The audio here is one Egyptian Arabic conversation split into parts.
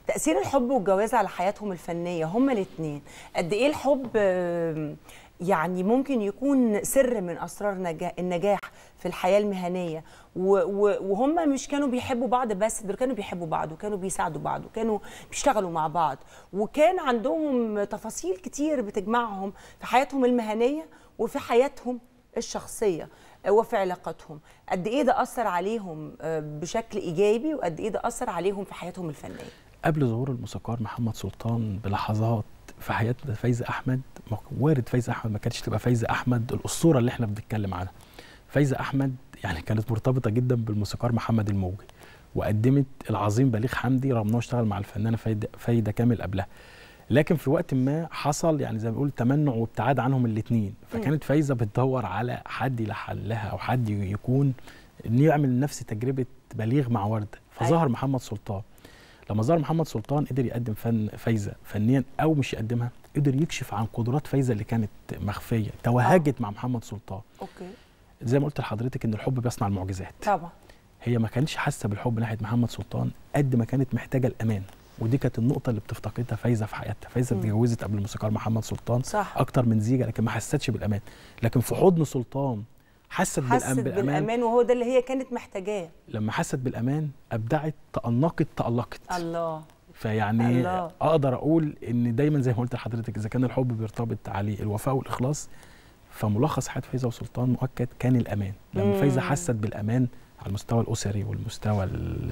تاثير الحب والجواز على حياتهم الفنيه هما الاثنين قد ايه الحب آم، يعني ممكن يكون سر من اسرار نجا- النجاح في الحياه المهنيه و- و- وهم مش كانوا بيحبوا بعض بس دول كانوا بيحبوا بعض وكانوا بيساعدوا بعض وكانوا بيشتغلوا مع بعض وكان عندهم تفاصيل كتير بتجمعهم في حياتهم المهنيه وفي حياتهم الشخصيه وفي علاقاتهم قد ايه ده اثر عليهم آه، بشكل ايجابي وقد ايه ده اثر عليهم في حياتهم الفنيه قبل ظهور الموسيقار محمد سلطان بلحظات في حياه فايزه احمد ما- وارد فايزه احمد ما كانتش تبقى فايزه احمد الاسطوره اللي احنا بنتكلم عنها فايزه احمد يعني كانت مرتبطه جدا بالموسيقار محمد الموجي وقدمت العظيم بليغ حمدي رغم انه اشتغل مع الفنانه فايده فايده كامل قبلها لكن في وقت ما حصل يعني زي ما بنقول تمنع وابتعاد عنهم الاثنين فكانت فايزه بتدور على حد يلحن لها او حد يكون انه يعمل نفس تجربه بليغ مع ورده فظهر أيوة. محمد سلطان لما ظهر محمد سلطان قدر يقدم فن فايزه فنيا او مش يقدمها قدر يكشف عن قدرات فايزه اللي كانت مخفيه توهجت مع محمد سلطان اوكي زي ما قلت لحضرتك ان الحب بيصنع المعجزات طبعا هي ما كانتش حاسه بالحب ناحيه محمد سلطان قد ما كانت محتاجه الامان ودي كانت النقطه اللي بتفتقدها فايزه في حياتها فايزه مم. اتجوزت قبل الموسيقار محمد سلطان صح اكتر من زيجه لكن ما حستش بالامان لكن في حضن سلطان حست, حست بالأم بالامان بالامان وهو ده اللي هي كانت محتاجاه لما حست بالامان ابدعت تانقت تالقت الله فيعني الله. اقدر اقول ان دايما زي ما قلت لحضرتك اذا كان الحب بيرتبط عليه الوفاء والاخلاص فملخص حياه فايزه وسلطان مؤكد كان الامان لما مم. فايزه حست بالامان على المستوى الاسري والمستوى ال-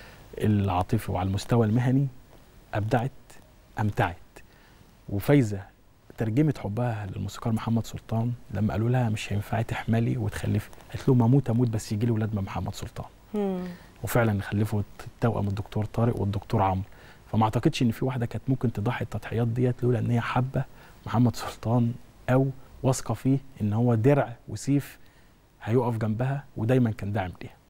العاطفي وعلى المستوى المهني ابدعت امتعت وفايزه ترجمت حبها للموسيقار محمد سلطان لما قالوا لها مش هينفع تحملي وتخلفي قالت لهم اموت اموت بس يجي لي ولاد من محمد سلطان مم. وفعلا خلفوا التوأم الدكتور طارق والدكتور عمرو فما اعتقدش ان في واحده كانت ممكن تضحي التضحيات ديت لولا ان هي حابه محمد سلطان او واثقه فيه ان هو درع وسيف هيقف جنبها ودايما كان داعم ليها